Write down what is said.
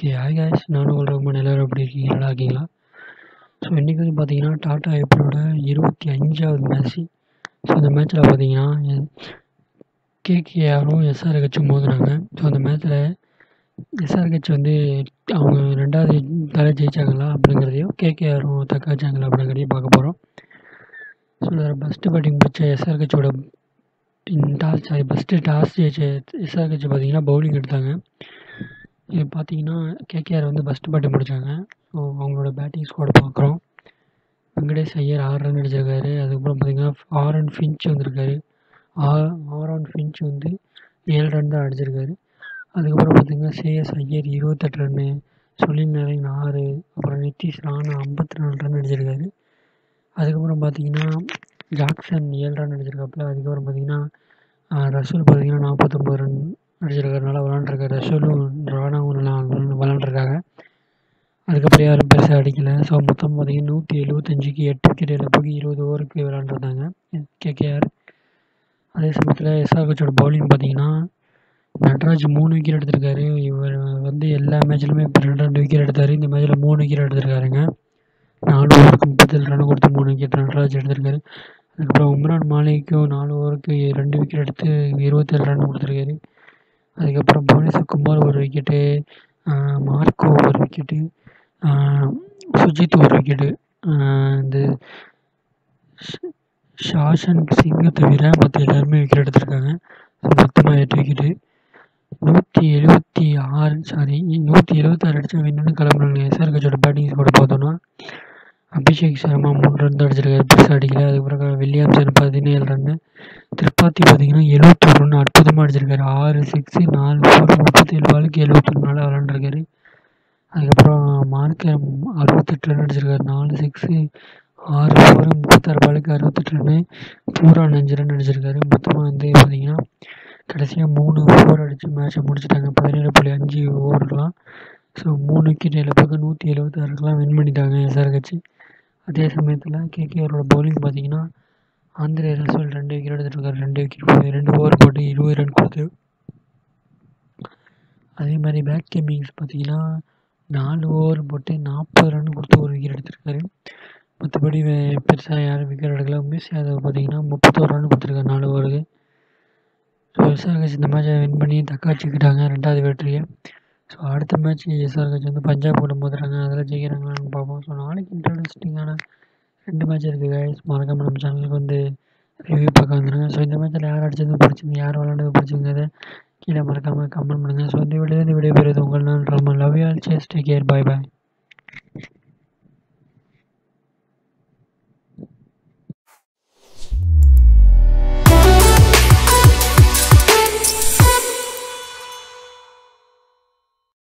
okay hi guys நானும் உங்கள் ரகுமான் எல்லோரும் எப்படி இருக்கீங்க நல்லா இருக்கீங்களா ஸோ இன்றைக்கி வந்து பார்த்தீங்கன்னா டாடா ஐபிஎல்லோட இருபத்தி அஞ்சாவது மேட்ச்சு ஸோ இந்த மேட்ச்சில் பார்த்தீங்கன்னா கேகேஆரும் எஸ்ஆர்ஹெச்சும் மோதினாங்க ஸோ அந்த மேட்ச்சில் எஸ்ஆர்ஹெச் வந்து அவங்க ரெண்டாவது தலை ஜெயிச்சாங்களா அப்படிங்கிறதையும் கேகேஆரும் தக்காச்சாங்களா அப்படிங்கிறதையும் பார்க்க போகிறோம் ஸோ இதில் ஃபஸ்ட்டு பேட்டிங் பிடிச்ச எஸ்ஆர்ஹெச்சோட டாஸ் சாரி ஃபஸ்ட்டு டாஸ் ஜெயிச்ச எஸ்ஆர்ஹெச் பார்த்தீங்கன்னா பவுலிங் எடுத்தாங்க இது பார்த்தீங்கன்னா கேகேஆர் வந்து ஃபஸ்ட்டு பேட்டிங் முடித்தாங்க ஸோ அவங்களோட பேட்டிங் ஸ்குவாட் பார்க்குறோம் வெங்கடேஷ் ஐயர் ஆறு ரன் அடிச்சிருக்காரு அதுக்கப்புறம் பார்த்தீங்கன்னா ஆரன் ஃபின்ச் வந்திருக்காரு ஆ ஆரான் ஃபின்ச் வந்து ஏழு ரன் தான் அடிச்சிருக்காரு அதுக்கப்புறம் பார்த்தீங்கன்னா சேஎஸ் ஐயர் இருபத்தெட்டு ரன்னு சுனில் நரேன் ஆறு அப்புறம் நிதிஷ் ராணா ஐம்பத்தி நாலு ரன் அடிச்சிருக்காரு அதுக்கப்புறம் பார்த்தீங்கன்னா ஜாக்சன் ஏழு ரன் அடிச்சிருக்காப்புல அதுக்கப்புறம் பார்த்தீங்கன்னா ரசூல் பார்த்தீங்கன்னா நாற்பத்தொம்பது ரன் அடிச்சிருக்காரு நல்லா விளாண்டுருக்காரு ரசூலும் ராணாவும் நல்லா விளாண்டுருக்காங்க அதுக்கப்புறம் யாரும் பெருசாக அடிக்கலை ஸோ மொத்தம் பார்த்தீங்கன்னா நூற்றி எழுபத்தஞ்சிக்கு எட்டு விக்கெட் இழப்புக்கு இருபது ஓவருக்கு விளாண்டுருந்தாங்க கேகேஆர் அதே சமயத்தில் எஸ்ஆர்ஹெச்சோட பவுலிங் பார்த்தீங்கன்னா நட்ராஜ் மூணு விக்கெட் எடுத்திருக்காரு இவர் வந்து எல்லா மேட்ச்லையுமே இப்போ ரெண்டு ரெண்டு விக்கெட் எடுத்தார் இந்த மேட்ச்சில் மூணு விக்கெட் எடுத்திருக்காருங்க நாலு ஓவருக்கு முப்பத்தேழு ரன் கொடுத்து மூணு விக்கெட் நட்ராஜ் எடுத்திருக்காரு அதுக்கப்புறம் உம்ரான் மாலிக்கும் நாலு ஓவருக்கு ரெண்டு விக்கெட் எடுத்து இருபத்தேழு ரன் கொடுத்துருக்காரு அதுக்கப்புறம் புவனேஸ்வர் குமார் ஒரு விக்கெட்டு மார்க்கோ ஒரு விக்கெட்டு சுஜித் ஒரு விக்கெட்டு இந்த ஷாஷன் சிங்கை தவிர மற்ற எல்லாருமே விக்கெட் எடுத்திருக்காங்க மொத்தமாக எட்டு விக்கெட்டு நூற்றி எழுபத்தி ஆறு சாரி நூற்றி எழுபத்தாறு அடித்தா வேணும்னு கிளம்புறாங்க எஸ்ஆர்ஹெச்சோட பேட்டிங் ஸ்கோட பார்த்தோன்னா அபிஷேக் சர்மா மூணு ரன் தான் அடிச்சிருக்காரு பெருசாக அடிக்கல அதுக்கப்புறம் வில்லியம்சன் பதினேழு ரன்னு திரிபாத்தி பார்த்தீங்கன்னா எழுபத்தொரு ரன் அற்புதமாக அடிச்சிருக்காரு ஆறு சிக்ஸு நாலு ஃபோர் முப்பத்தேழு பாலுக்கு எழுபத்தொரு நாளாக விளாண்டுருக்காரு அதுக்கப்புறம் மார்க்கர் அறுபத்தெட்டு ரன் அடிச்சிருக்காரு நாலு சிக்ஸு ஆறு ஃபோரு முப்பத்தாறு பாலுக்கு அறுபத்தெட்டு ரன்னு பூரா அஞ்சு ரன் அடிச்சிருக்காரு மொத்தமாக வந்து பார்த்தீங்கன்னா கடைசியாக மூணு ஓவர் அடித்து மேட்ச்சை முடிச்சிட்டாங்க பதினேழு புள்ளி அஞ்சு ஓவருலாம் ஸோ மூணு விக்கெட் இழப்புக்கு நூற்றி எழுபத்தாறுக்கெலாம் வின் பண்ணிட்டாங்க எஸ்ஆர்ஹெச் அதே சமயத்தில் கேகேஆரோட பவுலிங் பார்த்தீங்கன்னா ஆந்திரே ரசோல் ரெண்டு விக்கெட் எடுத்துருக்காரு ரெண்டு விக்கெட் ரெண்டு ஓவர் போட்டு இருபது ரன் கொடுத்து அதே மாதிரி பேக் கேமிங்ஸ் பார்த்தீங்கன்னா நாலு ஓவர் போட்டு நாற்பது ரன் கொடுத்து ஒரு விக்கெட் எடுத்திருக்காரு மற்றபடி பெருசாக யாரும் விக்கெட் எடுக்கல உமேஷ் யாதவ் பார்த்தீங்கன்னா முப்பத்தோரு ரன் கொடுத்துருக்காரு நாலு ஓவருக்கு ஸோ எஸ்ஆர்ஹெச் இந்த மேட்சை வின் பண்ணி தக்காச்சிக்கிட்டாங்க ரெண்டாவது வெற்றியை ஸோ அடுத்த மேட்ச் எஸ்ஆர்ஹெச் வந்து பஞ்சாப் கூட மோதுறாங்க அதில் ஜெயிக்கிறாங்களான்னு பார்ப்போம் ஸோ நாளைக்கு இன்ட்ரெஸ்டிங்கான ரெண்டு மேட்ச் இருக்குது கைஸ் மறக்காமல் நம்ம சேனலுக்கு வந்து ரிவ்யூ பார்க்க வந்துடுங்க ஸோ இந்த மேட்ச்சில் யார் அடிச்சது பிடிச்சிங்க யார் விளாண்டது பிடிச்சிங்கிறத கீழே மறக்காமல் கமெண்ட் பண்ணுங்கள் ஸோ இந்த வீடியோ இந்த வீடியோ பெறுவது உங்கள் நான் ரொம்ப love you all chase take care bye bye